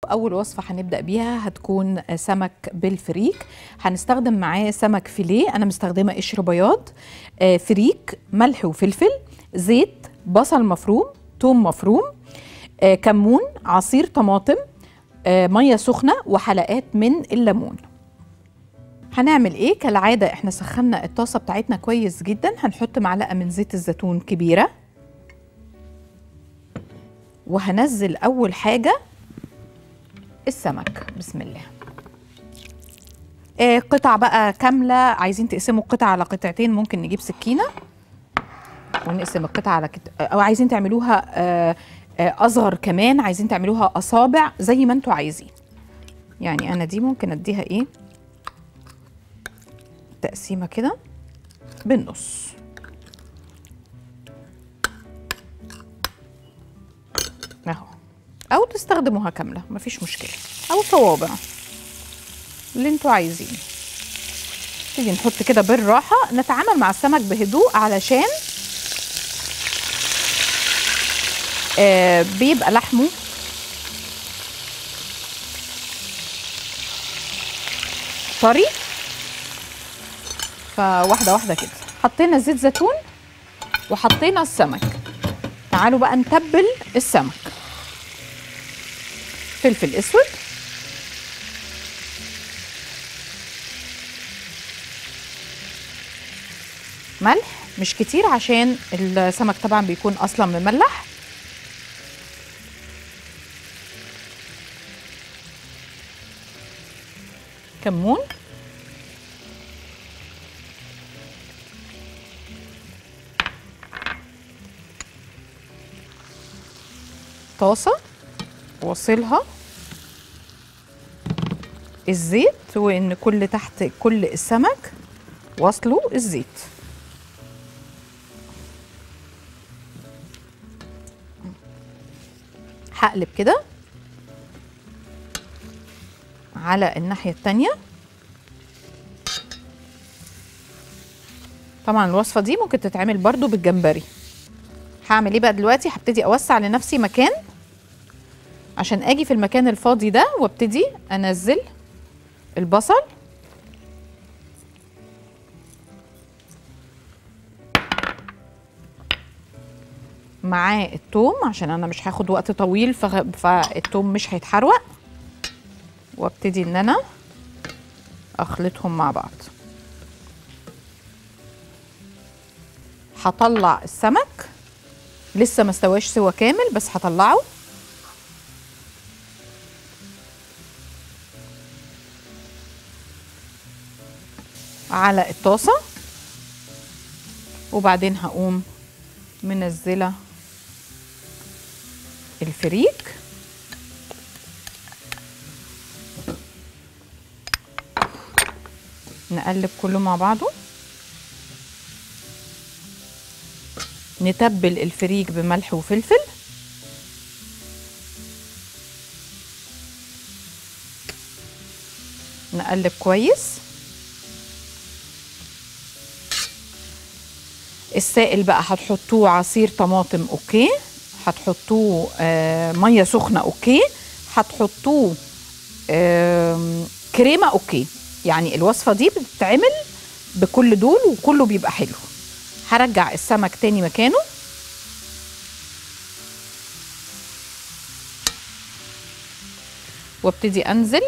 اول وصفه هنبدا بيها هتكون سمك بالفريك هنستخدم معاه سمك فيليه انا مستخدمه قشر بياض آه، فريك ملح وفلفل زيت بصل مفروم توم مفروم آه، كمون عصير طماطم آه، ميه سخنه وحلقات من الليمون هنعمل ايه كالعاده احنا سخنا الطاسه بتاعتنا كويس جدا هنحط معلقه من زيت الزيتون كبيره وهنزل اول حاجه السمك بسم الله آه قطع بقى كامله عايزين تقسموا القطع على قطعتين ممكن نجيب سكينه ونقسم القطعه على كت... او عايزين تعملوها آه آه اصغر كمان عايزين تعملوها اصابع زي ما انتوا عايزين يعني انا دي ممكن اديها ايه تقسيمه كده بالنص اهو او تستخدموها كامله مفيش مشكله او صوابع اللي انتوا عايزينه تيجي نحط كده بالراحه نتعامل مع السمك بهدوء علشان آه بيبقى لحمه طري فواحده واحده كده حطينا زيت زيتون وحطينا السمك تعالوا بقى نتبل السمك فلفل اسود ملح مش كتير عشان السمك طبعا بيكون اصلا مملح كمون طاسة واصلها الزيت وان كل تحت كل السمك واصله الزيت هقلب كده على الناحية التانية طبعا الوصفة دي ممكن تتعمل برضو بالجمبري هعمل ايه بقى دلوقتي هبتدي اوسع لنفسي مكان عشان اجي في المكان الفاضي ده وابتدي انزل البصل معاه التوم عشان انا مش هاخد وقت طويل فغ... فالتوم مش هيتحرق وابتدي ان انا اخلطهم مع بعض هطلع السمك لسه ما استواش سوا كامل بس هطلعه على الطاسة وبعدين هقوم منزلة الفريك نقلب كله مع بعضه نتبل الفريك بملح وفلفل نقلب كويس السائل بقى هتحطوه عصير طماطم اوكي هتحطوه آه ميه سخنه اوكي هتحطوه آه كريمه اوكي يعني الوصفه دي بتتعمل بكل دول وكله بيبقى حلو هرجع السمك تاني مكانه وابتدي انزل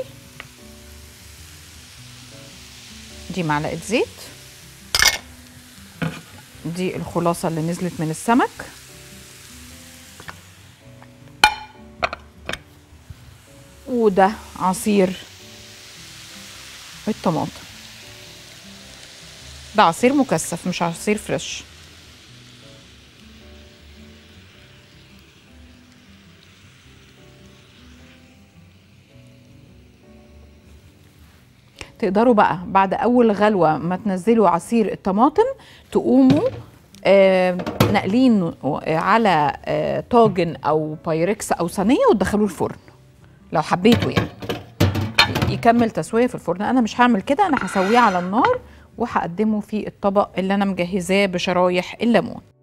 دي معلقه زيت دي الخلاصه اللي نزلت من السمك وده عصير الطماطم ده عصير مكثف مش عصير فريش تقدروا بقى بعد اول غلوه ما تنزلوا عصير الطماطم تقوموا آه نقلين على آه طاجن او بايركس او صينيه وتدخلوه الفرن لو حبيتوا يعني يكمل تسويه في الفرن انا مش هعمل كده انا هسويه على النار وهقدمه في الطبق اللي انا مجهزاه بشرايح الليمون